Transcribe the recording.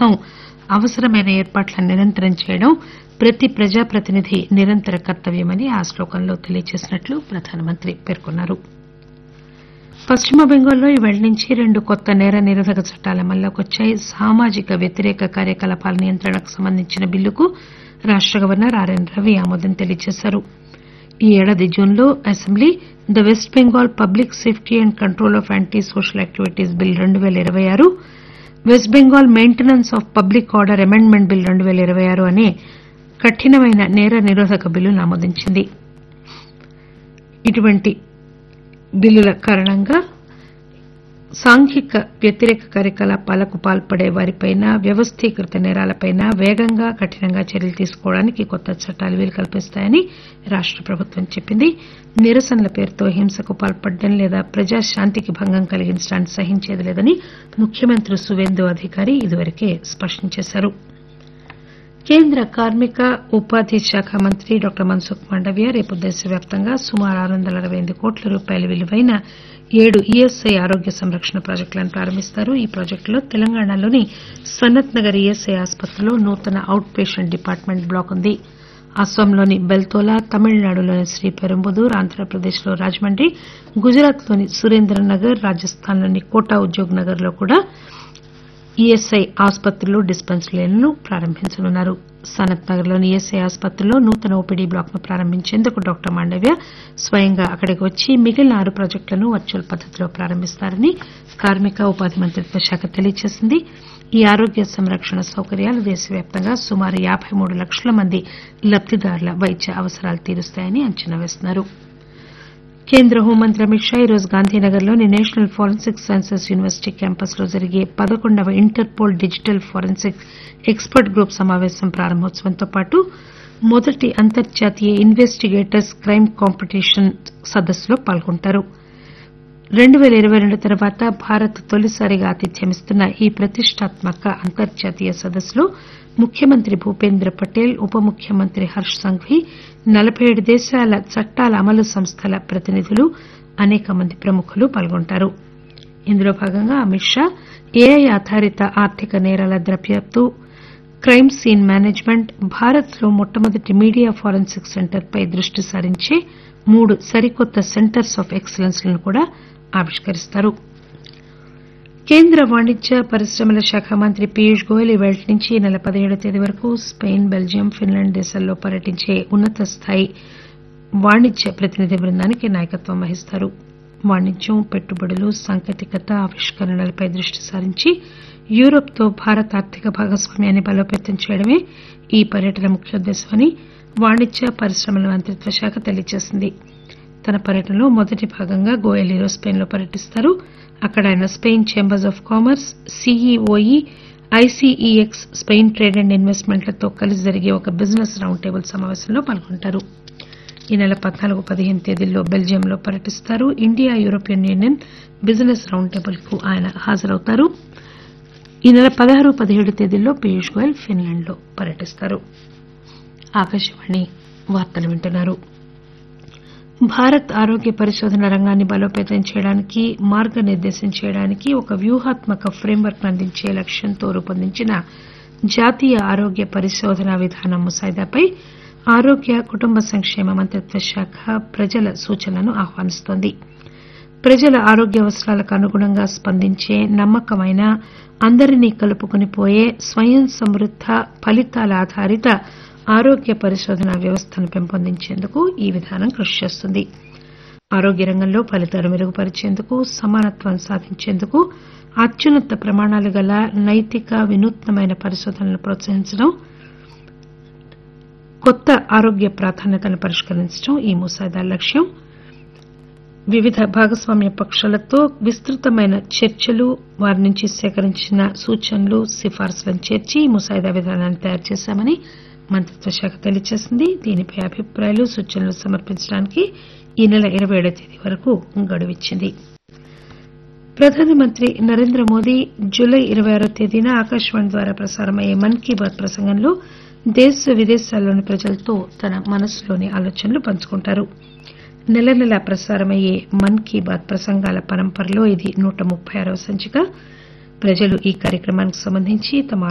కోసం అవసరమైన ఏర్పాట్లను నిరంతరం చేయడం ప్రతి ప్రజాప్రతినిధి నిరంతర కర్తవ్యమని ఆ శ్లోకంలో తెలియజేసినట్లు ప్రధానమంత్రి పేర్కొన్నారు పశ్చిమ బెంగాల్లో ఈవేళ నుంచి రెండు కొత్త నేర నిరోధక చట్టాలు అమల్లోకి వచ్చాయి సామాజిక వ్యతిరేక కార్యకలాపాల నియంత్రణకు సంబంధించిన బిల్లుకు రాష్ట గవర్నర్ ఆర్ఎన్ రవి ఆమోదం తెలియజేశారు ఈ ఏడాది జూన్లో assembly the West Bengal public safety and control of anti social activities bill రెండు పేల ఇరవై ఆరు West Bengal maintenance of public order amendment bill రెండు పేల ఇరవై ఆరు అనే కఠినమైన నేర నిరోధక బిల్లును ఆమోదించింది ఇటువంటి బిల్లుల కారణంగా సాంఘిక వ్యతిరేక కార్యకలాపాలకు పాల్పడే వారిపైన వ్యవస్థీకృత నేరాలపైన వేగంగా కఠినంగా చర్యలు తీసుకోవడానికి కొత్త చట్టాలు వీలు కల్పిస్తాయని రాష్ట ప్రభుత్వం చెప్పింది నిరసనల పేరుతో హింసకు పాల్పడడం లేదా ప్రజాశాంతికి భంగం కలిగించడాన్ని సహించేది లేదని ముఖ్యమంత్రి సువేందు అధికారి ఇదివరకే స్పష్టం చేశారు కేంద్ర కార్మిక ఉపాధి శాఖ మంత్రి డాక్టర్ మన్సుఖ్ మాండవ్య రేపు దేశవ్యాప్తంగా సుమారు ఆరు వందల అరవై ఎనిమిది కోట్ల రూపాయల విలువైన ఏడు ఈఎస్ఐ ఆరోగ్య సంరక్షణ ప్రాజెక్టులను ప్రారంభిస్తారు ఈ ప్రాజెక్టులో తెలంగాణలోని సనత్ నగర్ ఈఎస్ఐ ఆసుపత్రిలో నూతన అవుట్ పేషెంట్ డిపార్ట్మెంట్ బ్లాక్ ఉంది అస్సాంలోని బెల్తోలా తమిళనాడులోని శ్రీపెరుంబుదూర్ ఆంధ్రప్రదేశ్లో రాజమండ్రి గుజరాత్లోని సురేంద్రనగర్ రాజస్థాన్లోని కోటా ఉద్యోగ్ నగర్ లో కూడా ఈఎస్ఐ ఆసుపత్రులు డిస్పెన్సరీలను ప్రారంభించనున్నారు సనత్ నగర్ లోని ఈఎస్ఐ ఆసుపత్రిలో నూతన ఓపీడీ బ్లాక్ ను ప్రారంభించేందుకు డాక్టర్ మాండవ్య స్వయంగా అక్కడికి వచ్చి మిగిలిన ఆరు ప్రాజెక్టులను వర్చువల్ పద్దతిలో ప్రారంభిస్తారని కార్మిక ఉపాధి మంత్రిత్వ శాఖ తెలియజేసింది ఈ ఆరోగ్య సంరక్షణ సౌకర్యాలు దేశవ్యాప్తంగా సుమారు యాబై మూడు లక్షల మంది లబ్దిదారుల వైద్య అవసరాలు తీరుస్తాయని అంచనా వేస్తున్నారు కేంద్ర హోంమంత్రి అమిత్ షా ఈరోజు గాంధీనగర్లోని National Forensic Sciences University campus లో జరిగే పదకొండవ Interpol digital forensic expert group సమావేశం ప్రారంభోత్సవంతో పాటు మొదటి అంతర్జాతీయ ఇన్వెస్టిగేటర్స్ క్రైమ్ కాంపిటీషన్ సదస్సులో పాల్గొంటారు రెండు పేల ఇరవై రెండు తర్వాత భారత్ తొలిసారిగా ఆతిథ్యమిస్తున్న ఈ ప్రతిష్టాత్మక అంతర్జాతీయ సదస్సులో ముఖ్యమంత్రి భూపేంద్ర పటేల్ ఉప ముఖ్యమంత్రి హర్ష్ సంఘ్వీ నలబై ఏడు దేశాల చట్టాల అమలు సంస్థల ప్రతినిధులు అనేక మంది ప్రముఖులు పాల్గొంటారు ఇందులో భాగంగా అమిత్ షా ఏఐ ఆధారిత ఆర్థిక నేరాల దర్యాప్తు క్రైమ్ సీన్ మేనేజ్మెంట్ భారత్ లో మొట్టమొదటి మీడియా ఫోరెన్సిక్ సెంటర్ పై దృష్టి సారించే మూడు సరికొత్త సెంటర్స్ ఆఫ్ ఎక్సలెన్స్ లను కూడా ఆవిష్కరిస్తారు కేంద్ర వాణిజ్య పరిశ్రమల శాఖ మంత్రి పీయూష్ గోయల్ ఈవేళ నుంచి ఈ నెల పదిహేడవ తేదీ వరకు స్పెయిన్ బెల్జియం ఫిన్లాండ్ దేశాల్లో పర్యటించే ఉన్నత స్థాయి వాణిజ్య ప్రతినిధి బృందానికి నాయకత్వం వహిస్తారు వాణిజ్యం పెట్టుబడులు సాంకేతికత ఆవిష్కరణలపై దృష్టి సారించి యూరప్ తో భారత్ ఆర్థిక భాగస్వామ్యాన్ని బలోపేతం చేయడమే ఈ పర్యటన ముఖ్యోద్దేశమని వాణిజ్య పరిశ్రమల మంత్రిత్వ శాఖ తెలియజేసింది తన పర్యటనలో మొదటి భాగంగా గోయల్ ఈరోజు స్పెయిన్ లో పర్యటిస్తారు అక్కడ ఆయన Spain chambers of commerce CEOE ICEX Spain trade and ఇన్వెస్ట్మెంట్లతో కలిసి జరిగే ఒక బిజినెస్ రౌండ్ టేబుల్ సమావేశంలో పాల్గొంటారు ఈ నెల పద్నాలుగు పదిహేను తేదీల్లో బెల్జియంలో పర్యటిస్తారు India European Union business round table కు ఆయన హాజరవుతారు ఈ నెల పదహారు పదిహేడు తేదీల్లో పీయూష్ గోయల్ ఫిన్లాండ్ లో పర్యటిస్తారు ఆకాశవాణి వార్తలు వింటున్నారు భారత్ ఆరోగ్య పరిశోధన రంగాన్ని బలోపేతం చేయడానికి మార్గనిర్దేశం చేయడానికి ఒక వ్యూహాత్మక ఫ్రేమ్వర్క్ అందించే లక్ష్యంతో రూపొందించిన జాతీయ ఆరోగ్య పరిశోధన విధానం ముసాయిదాపై ఆరోగ్య కుటుంబ సంక్షేమ మంత్రిత్వ శాఖ ప్రజల సూచనలను ఆహ్వానిస్తోంది ప్రజల ఆరోగ్య అవసరాలకు అనుగుణంగా స్పందించే నమ్మకమైన అందరినీ కలుపుకుని పోయే స్వయం సమృద్ద ఫలితాల ఆధారిత ఆరోగ్య పరిశోధన వ్యవస్థను పెంపొందించేందుకు ఈ విధానం కృషి చేస్తుంది ఆరోగ్య రంగంలో ఫలితాలు మెరుగుపరిచేందుకు సమానత్వం సాధించేందుకు అత్యున్నత ప్రమాణాలు గల నైతిక వినూత్నమైన పరిశోధనలను ప్రోత్సహించడం కొత్త ఆరోగ్య ప్రాధాన్యతలను పరిష్కరించడం ఈ ముసాయిదా లక్ష్యం వివిధ భాగస్వామ్య పక్షాలతో విస్తృతమైన చర్చలు వారి నుంచి సేకరించిన సూచనలు సిఫార్సులను చేర్చి ఈ ముసాయిదా విధానాన్ని తయారు చేశామని మంత్రిత్వ శాఖ తెలియజేసింది దీనిపై అభిప్రాయాలు సూచనలు సమర్పించడానికి ఈ నెల ఇరవై ఏడవ తేదీ వరకు గడువిచ్చింది ప్రధానమంత్రి నరేంద్ర మోదీ జూలై ఇరవై ఆరో తేదీన ఆకాశవాణి ద్వారా ప్రసారమయ్యే మన్ కీ బాత్ ప్రసంగంలో దేశ విదేశాల్లోని ప్రజలతో తన మనసులోని ఆలోచనలు పంచుకుంటారు నెల నెలా ప్రసారమయ్యే మన్ కీ బాత్ ప్రసంగాల పరంపరలో ఇది నూట ముప్పై ఆరవ సంచిక ప్రజలు ఈ కార్యక్రమానికి సంబంధించి తమ